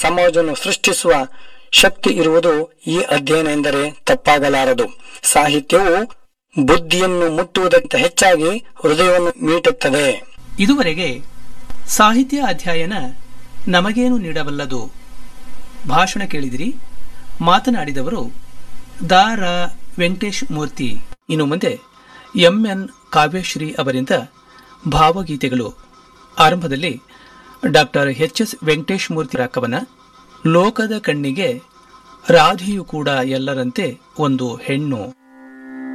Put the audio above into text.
ಸಮಾಜವನ್ನು ಸೃಷ್ಟಿಸುವ ಶಕ್ತಿ ಇರುವುದು ಈ ಅಧ್ಯಯನ ಎಂದರೆ ತಪ್ಪಾಗಲಾರದು ಸಾಹಿತ್ಯವು ಬುದ್ಧಿಯನ್ನು ಮುಟ್ಟುವುದಕ್ಕಿಂತ ಹೆಚ್ಚಾಗಿ ಹೃದಯವನ್ನು ಮೀಟುತ್ತದೆ ಇದುವರೆಗೆ ಸಾಹಿತ್ಯ ಅಧ್ಯಯನ ನಮಗೇನು ನೀಡಬಲ್ಲದು ಭಾಷಣ ಕೇಳಿದಿರಿ ಮಾತನಾಡಿದವರು ದಾರ ವೆಂಕಟೇಶ್ ಮೂರ್ತಿ ಇನ್ನು ಮುಂದೆ ಎಂಎನ್ ಕಾವ್ಯಶ್ರೀ ಅವರಿಂದ ಭಾವಗೀತೆಗಳು ಆರಂಭದಲ್ಲಿ doctor H S Venkatesh Murthy ರಾಕವನ ಲೋಕದ ಕಣ್ಣಿಗೆ ರಾಧೆಯು ಕೂಡ ಎಲ್ಲರಂತೆ ಒಂದು ಹೆಣ್ಣು